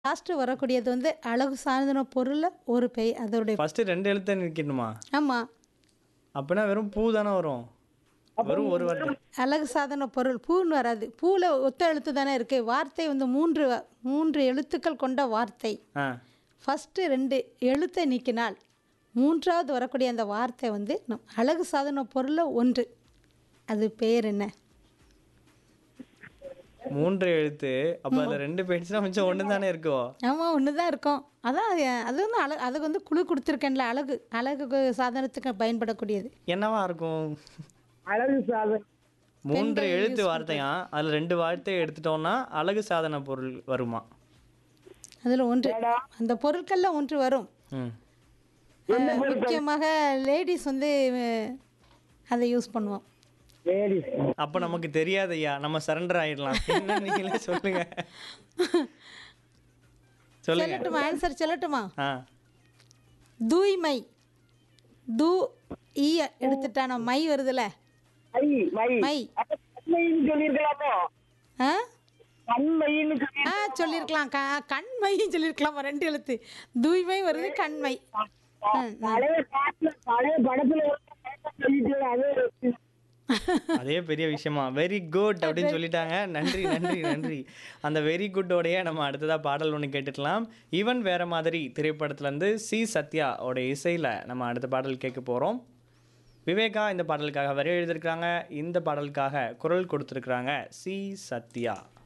last வரக்கூடியது வந்து அழகு சாதன பொருளில் ஒரு பெய் அதோடைய ஃபர்ஸ்ட் ரெண்டு எழுத்தை நிற்கணுமா ஆமாம் அப்படின்னா வெறும் பூ தானே வரும் வெறும் ஒரு வார்த்தை அழகு சாதன பொருள் பூன்னு வராது பூவில் ஒத்த எழுத்து தானே இருக்குது வார்த்தை வந்து மூன்று வ- மூன்று எழுத்துக்கள் கொண்ட வார்த்தை ஆ ஃபஸ்ட்டு ரெண்டு எழுத்தை நீக்கினால் மூன்றாவது வரக்கூடிய அந்த வார்த்தை வந்து நம் அழகு சாதன பொருளில் ஒன்று அது பேர் என்ன மூன்று எழுத்து அப்போ அதில் ரெண்டு பேஜ்னா கொஞ்சம் ஒன்று தானே இருக்கோ ஆமாம் ஒன்று தான் இருக்கும் அதான் அது அது வந்து அழகு அதுக்கு வந்து குழு கொடுத்துருக்கேன்ல அழகு அழகு சாதனத்துக்கு பயன்படக்கூடியது என்னவா இருக்கும் அழகு சாதனை மூன்று எழுத்து வார்த்தையா அதில் ரெண்டு வார்த்தையை எடுத்துட்டோம்னா அழகு சாதன பொருள் வருமா அதில் ஒன்று அந்த பொருட்களில் ஒன்று வரும் ம் அஹ், முக்கியமாக லேடிஸ் வந்து அஹ், அதை யூஸ் பண்ணுவோம் லேடிஸ் அப்போ நமக்கு தெரியாது ஐயா நம்ம சரண்டர் ஆயிடலாம் என்ன நீங்களே சொல்லுங்க சொல்லுங்க சொல்லட்டுமா ஆன்சர் சொல்லட்டுமா ஆ தூய்மை தூ ஈ எடுத்துட்டான மை வருதுல்ல மை மை மை அப்ப கண்மைன்னு சொல்லியிருக்கலாமோ ஆ கண்மைன்னு சொல்லி ஆ சொல்லியிருக்கலாம் க கண்மையும் சொல்லியிருக்கலாமா ரெண்டு எழுத்து தூய்மை வருது கண்மை ம், பழைய பாட்டுல பழைய படத்துல ஒரு பாட்டை சொல்லிட்டு அது அதே பெரிய விஷயமா வெரி குட் அப்படின்னு சொல்லிட்டாங்க நன்றி நன்றி நன்றி அந்த வெரி குட்டோடைய நம்ம அடுத்ததாக பாடல் ஒன்று கேட்டுக்கலாம் ஈவன் வேற மாதிரி திரைப்படத்துலேருந்து சி சத்யா உடைய இசையில் நம்ம அடுத்த பாடல் கேட்க போகிறோம் விவேகா இந்த பாடலுக்காக வரி எழுதியிருக்கிறாங்க இந்த பாடலுக்காக குரல் கொடுத்துருக்குறாங்க சி சத்யா